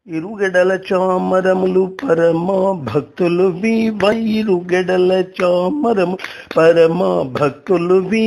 ఇరుగెడల చామరములు పరమ భక్తులు వి వైరుగెడల చామరము పరమ భక్తులు వి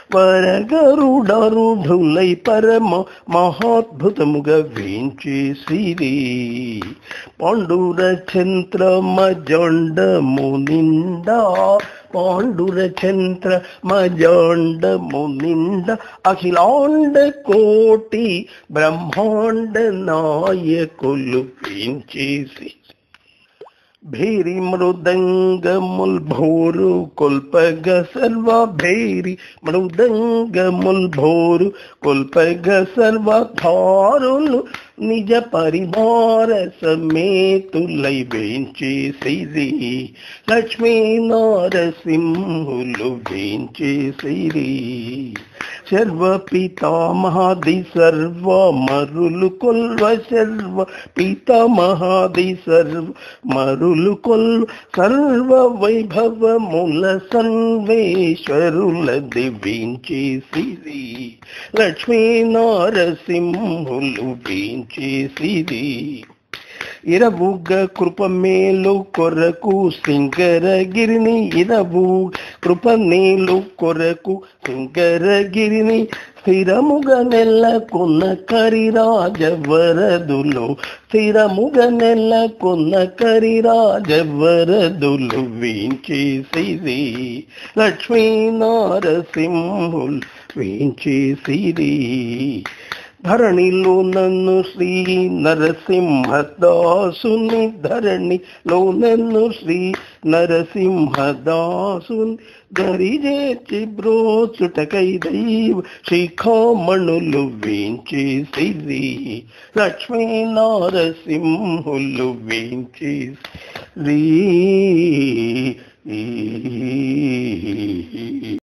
వరగరుడరుఢులై పరమ మహాద్భుతముగా వేంచేసిరి పాండుర చంద్రమ జండము నిండా పాండుర చంద్ర మజాండము నిండ అఖిలాండ కోటి బ్రహ్మాండ నాయకులు పెంచేసి భేరి మృదంగముల్ భోరు కొల్పగ సర్వ భేరి మృదంగముల్ భోరు కొల్పగ సర్వ ధారులు నిజ పరివార సమేతులై వేంచేసిరి లక్ష్మీ నారసింహులు వేంచేసిరి సర్వ పితామహాది సర్వ మరులు కొల్వ సర్వ పితామహాది సర్వ మరులు కొల్వ సర్వ వైభవముల సర్వేశ్వరుల దివ్యించేసిరి లక్ష్మీ నారసింహులు వేంచేసిరి ఇరవుగ కృపమేలు కొరకు సింగరగిరిని ఇరవు కృపమేలు కొరకు సింగరగిరిని స్థిరముగా నెల్లకొన్న కరిరాజవరదులు స్థిరముగ నెల్లకొన్న కరిరాజవరదులు వేంచేసిరి లక్ష్మీ నారసింహులు వేంచేసిరి ధరణిలో నన్ను శ్రీ నరసింహదాసుని ధరణిలో నన్ను శ్రీ నరసింహదాసుని దరిజేచి బ్రోచుటకై దైవ శిఖామణులు వేంచేసిరి లక్ష్మీ నారసింహులు వేంచేసి